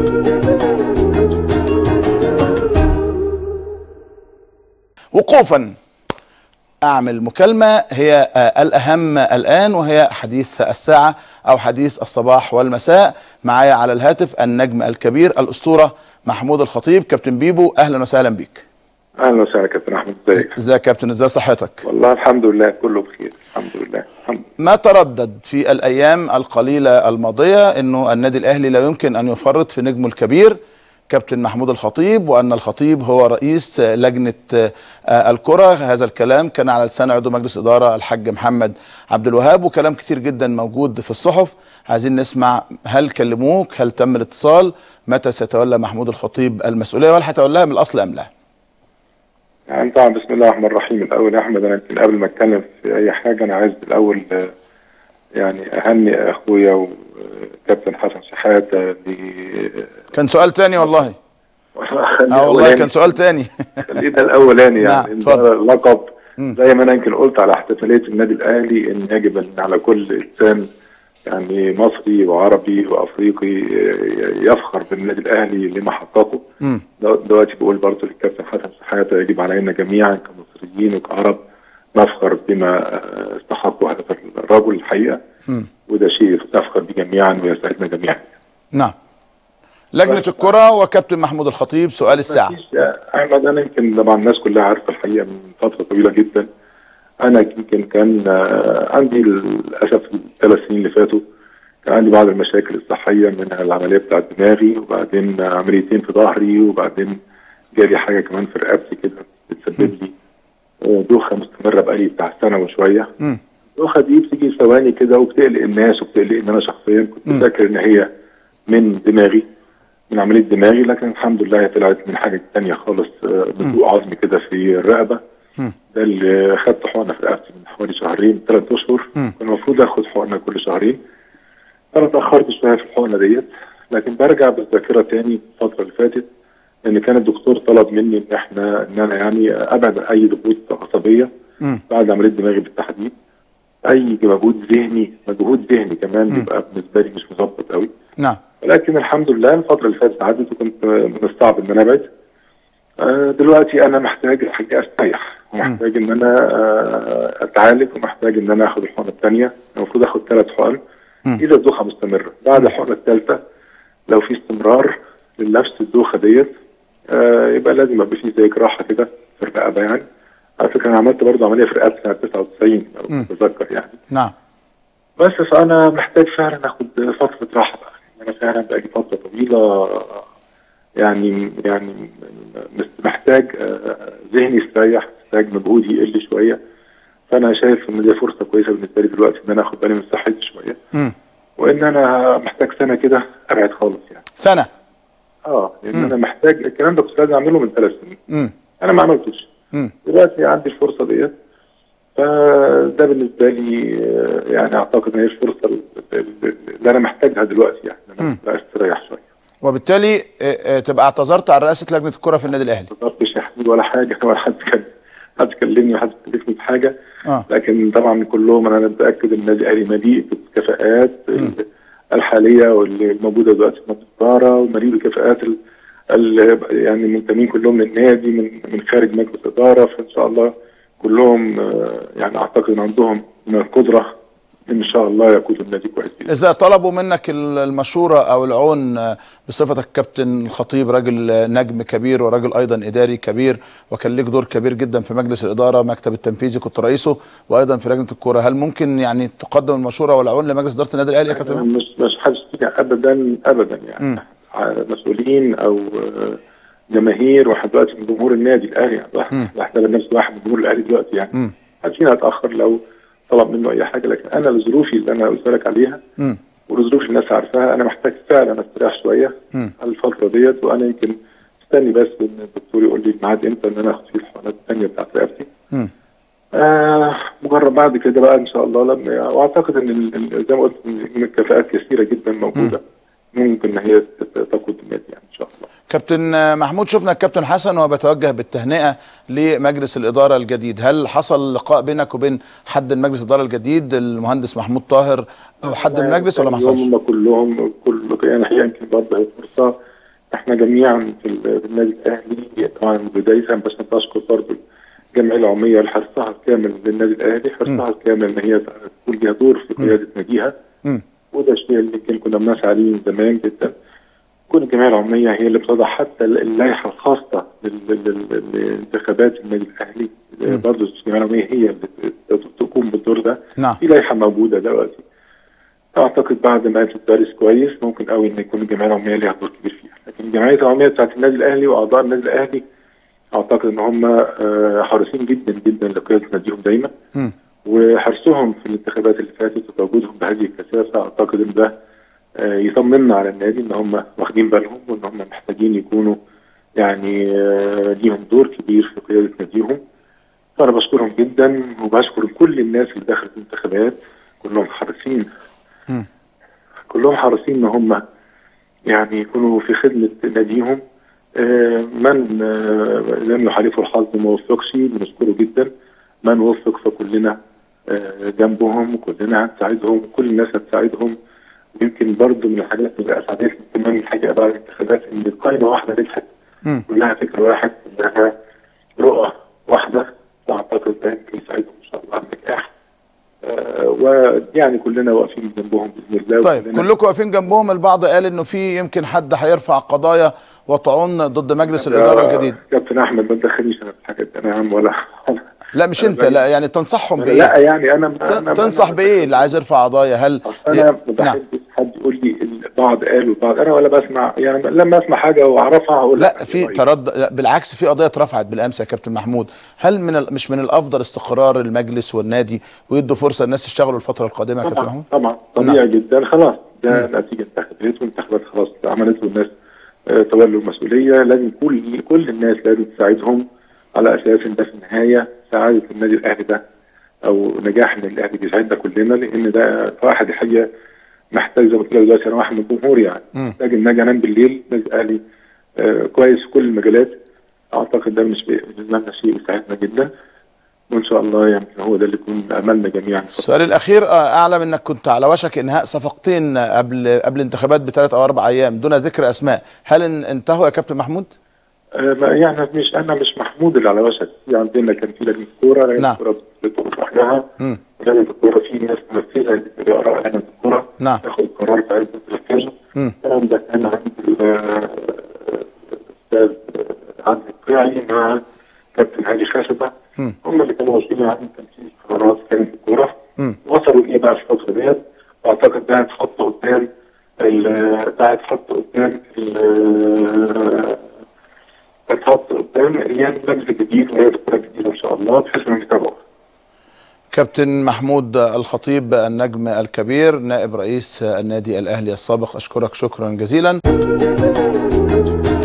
وقوفا أعمل مكالمة هي آه، الأهم الآن وهي حديث الساعة أو حديث الصباح والمساء معايا على الهاتف النجم الكبير الأسطورة محمود الخطيب كابتن بيبو أهلا وسهلا بيك اهلا وسهلا كابتن احمد ازيك ازيك يا كابتن ازاي صحتك والله الحمد لله كله بخير الحمد لله الحمد لله ما تردد في الأيام القليلة الماضية أنه النادي الأهلي لا يمكن أن يفرط في نجمه الكبير كابتن محمود الخطيب وأن الخطيب هو رئيس لجنة آه، الكرة هذا الكلام كان على لسان عضو مجلس إدارة الحاج محمد عبد الوهاب وكلام كتير جدا موجود في الصحف عايزين نسمع هل كلموك هل تم الاتصال متى سيتولى محمود الخطيب المسؤولية وهل هيتولاها من الأصل أم لا يعني طبعا بسم الله الرحمن الرحيم الاول يا احمد انا يمكن قبل ما اتكلم في اي حاجه انا عايز الاول آه، يعني اهني اخويا وكابتن حسن شحاته ل كان سؤال تاني والله خليه اه والله أولاني. كان سؤال تاني خليه ده الاولاني نعم، يعني اتفضل. ده لقب زي ما انا يمكن قلت على احتفاليه النادي الاهلي ان يجب ان على كل انسان يعني مصري وعربي وافريقي آه، يفخر بالنادي الاهلي لما حققه مم. دو- دلوقتي بقول برضه للكابتن حسن شحاته يجب علينا جميعا كمصريين وكعرب نفخر بما آه، استحقه هذا الرجل الحقيقه مم. وده شيء نفخر به جميعا ويسعدنا جميعا. نعم لجنة الكرة وكابتن محمود الخطيب سؤال الساعة مفيش- يا احمد انا يمكن طبعا الناس كلها عارفه الحقيقه من فتره طويله جدا انا يمكن كان آه، عندي للاسف الثلاث سنين اللي فاتوا كان عندي بعض المشاكل الصحيه منها العمليه بتاعت دماغي وبعدين عمليتين في ظهري وبعدين جالي حاجه كمان في رقبتي كده بتسبب لي آه، دوخه مستمره بقالي بتاع سنه وشويه مم. الدوخه دي بتيجي ثواني كده وبتقلق الناس وبتقلقني انا شخصيا كنت فاكر ان هي من دماغي من عمليه دماغي لكن الحمد لله هي طلعت من حاجه تانية خالص آه، نزوع عظمي كده في الرقبه مم. ده اللي خدت حقنه في رقبتي من حوالي شهرين ثلاث اشهر مم. كان المفروض اخد حقنه كل شهرين انا اتاخرت شويه في الحقنه ديت لكن برجع بالذاكره تاني الفتره اللي فاتت ان كان الدكتور طلب مني ان احنا ان انا يعني ابعد اي ضغوط عصبيه مم. بعد عمليه دماغي بالتحديد اي مجهود ذهني مجهود ذهني كمان بيبقى بالنسبه لي مش مظبط قوي نعم ولكن الحمد لله الفتره اللي فاتت عدت وكنت من الصعب ان انا ابعد آه، دلوقتي انا محتاج الحقيقه استريح ومحتاج ان انا آه، اتعالج ومحتاج ان انا اخد الحقنه الثانيه المفروض اخد ثلاث حقن مم. اذا الدوخه مستمره بعد الحقنه الثالثه لو في استمرار لنفس الدوخه ديت آه، يبقى لازم يبقى في زي جراحه كده في الرقبه يعني على فكره انا عملت برضه عمليه في رقبتي سنه 99 لو مم. تتذكر يعني نعم بس فانا محتاج فعلا اخد فتره راحه بقى انا فعلا بقالي فتره طويله يعني يعني مس- محتاج آه، ذهني يستريح محتاج مجهودي يقل شويه فانا شايف ان دي فرصه كويسه بالنسبه لي دلوقتي ان انا اخد بالي من صحتي شويه مم. وان انا محتاج سنه كده ابعد خالص يعني سنة اه لان انا محتاج الكلام ده كنت لازم اعمله من ثلاث سنين مم. انا ما عملتوش مم. دلوقتي عندي الفرصه ديت فده بالنسبه لي آه، يعني اعتقد ان هي الفرصه اللي- اللي انا محتاجها دلوقتي يعني ان مم. انا استريح شويه وبالتالي آه، آه، تبقى اعتذرت عن رئاسة لجنة الكرة في النادي الأهلي ما قدرتش احكي ولا حاجه ولا حد كان حد كلمني ولا حد كلفني بحاجه اه لكن طبعا كلهم انا متاكد ان النادي الاهلي مليء بالكفاءات الحاليه واللي موجوده دلوقتي في مجلس الاداره ومليء بالكفاءات ال- ال- يعني المنتمين كلهم للنادي من من خارج مجلس الاداره فان شاء الله كلهم آه، يعني اعتقد ان عندهم من القدره ان شاء الله يقودوا النادي كويس جدا. إذا طلبوا منك ال- المشورة أو العون آه، بصفتك كابتن الخطيب راجل آه، نجم كبير وراجل أيضا إداري كبير وكان ليك دور كبير جدا في مجلس الإدارة مكتب التنفيذي كنت رئيسه وأيضا في لجنة الكرة هل ممكن يعني تقدم المشورة والعون لمجلس إدارة النادي الأهلي يا كابتن محمد؟ مش مش حد ابدا ابدا يعني مم. ع- مسؤولين او آه، جماهير واحد دلوقتي من جمهور النادي الاهلي يعني واحد مم. اعتبر نفسه واحد من جمهور الاهلي دلوقتي يعني مم. محدش فينا هيتاخر لو طلب منه اي حاجه لكن انا لظروفي اللي انا قلت لك عليها مم. ولظروف الناس عارفاها انا محتاج فعلا استريح شويه مم. على الفتره ديت وانا يمكن مستني بس ان الدكتور يقول لي الميعاد امتى ان انا اخد فيه الحقنات الثانيه بتاعت رقبتي مم. آه مجرد بعد كده بقى ان شاء الله لما واعتقد ان ال- ال- زي ما قلت ان الكفاءات كثيره جدا موجوده ممكن ان هي تت- تقود النادي يعني ان شاء الله كابتن آه، محمود شفنا الكابتن حسن وهو بيتوجه بالتهنئة لمجلس الإدارة الجديد هل حصل لقاء بينك وبين حد من مجلس الإدارة الجديد المهندس محمود طاهر أو حد من المجلس ولا ما اليوم حصلش؟ هم كلهم كل يعني هي يمكن برضه هي فرصه احنا جميعا في ال- في النادي الاهلي طبعا بدايه بس بشكر برضه الجمعيه العموميه لحرصها الكامل للنادي الاهلي حرصها الكامل ان هي تكون ليها دور في قياده ناديها مم. وده الشيء اللي يمكن كنا بنسعى عليه من زمان جدا كل الجمعيه العموميه هي اللي بتضع حتى اللائحه الخاصه لل- لل- لل- لانتخابات النادي الاهلي مم. برضه الجمعيه العموميه هي اللي تقوم بالدور ده نعم في لائحه موجوده دلوقتي اعتقد بعد ما تدرس كويس ممكن قوي ان يكون الجمعيه العموميه ليها دور كبير فيها لكن الجمعيه العموميه بتاعت النادي الاهلي واعضاء النادي الاهلي اعتقد ان هم آه، حريصين جدا جدا لقياده ناديهم دايما مم. وحرصهم في الانتخابات اللي فاتت وتواجدهم بهذه الكثافه اعتقد ان ده آه، يطمنا على النادي ان هم واخدين بالهم وان هم محتاجين يكونوا يعني آه، ليهم دور كبير في قياده ناديهم فانا بشكرهم جدا وبشكر كل الناس اللي دخلت الانتخابات كلهم حريصين مم. كلهم حريصين ان هم يعني يكونوا في خدمه ناديهم آه، من آه، لم يحالفه الحظ وما وفقش بنشكره جدا من وفق فكلنا آه، جنبهم وكلنا هنساعدهم وكل الناس هتساعدهم يمكن برضه من الحاجات اللي اسعدتني كمان الحقيقه بعد الانتخابات ان القائمه واحده نجحت مم. كلها فكر واحد كلها رؤى واحده اعتقد ده يمكن يساعدهم ان شاء الله على النجاح آه، ويعني كلنا واقفين جنبهم باذن الله طيب وكلنا- كلكم واقفين جنبهم البعض قال انه في يمكن حد هيرفع قضايا وطعون ضد مجلس الاداره يا الجديد كابتن احمد ما تدخلنيش انا في الحاجات دي انا يا عم ولا لا مش انت لا يعني تنصحهم لا بايه يعني انا تن- أنا- تنصح أنا- بايه اللي عايز يرفع قضايا هل أصل انا ما نعم بحبش حد يقول لي البعض قال والبعض انا ولا بسمع يعني لما اسمع حاجه واعرفها هقول لا لك في رأيي. ترد لا بالعكس في قضيه اترفعت بالامس يا كابتن محمود هل من ال... مش من الافضل استقرار المجلس والنادي ويدوا فرصه الناس يشتغلوا الفتره القادمه يا كابتن طبعا محمود طبعا طبيعي جدا خلاص ده نتيجه انتخابات والانتخابات خلاص عملت والناس آه، تولوا المسؤوليه لازم كل كل الناس لازم تساعدهم على اساس ان ده في النهايه سعاده النادي الاهلي ده او نجاح النادي الاهلي بيساعدنا كلنا لان ده واحد الحقيقه محتاج زي ما قلت لك دلوقتي انا واحد من الجمهور يعني مم. محتاج ان اجي انام بالليل النادي الاهلي آه، كويس في كل المجالات اعتقد ده مش بالنسبه لنا شيء يساعدنا جدا وان شاء الله يمكن هو ده اللي يكون املنا جميعا السؤال الاخير آه، اعلم انك كنت على وشك انهاء صفقتين قبل قبل الانتخابات بثلاث او اربع ايام دون ذكر اسماء هل ان- انتهوا يا كابتن محمود آه، ما- يعني مش انا مش محمود اللي على وشك في عندنا كان في لجنه كوره لجنه نعم. الكوره بتقوم لوحدها مم. لجنه الكوره في ناس ممثله لاراء لجنه الكوره نعم. تاخد قرار بعد تنفذه مم. الكلام ده كان عند ال- آه، الاستاذ آه، عبد القيعي مع كابتن هادي خشبه مم. هم اللي كانوا مسؤولين عن تنفيذ قرارات كانت الكوره مم. وصلوا ايه بقى في الفتره ديت واعتقد ده هيتحط قدام ال- ده هيتحط قدام ال- هيتحط قدام ايام المجلس الجديد وهي الكوره الجديده ان شاء الله بحيث انهم يتابعوا كابتن محمود الخطيب النجم الكبير نائب رئيس النادي الاهلي السابق اشكرك شكرا جزيلا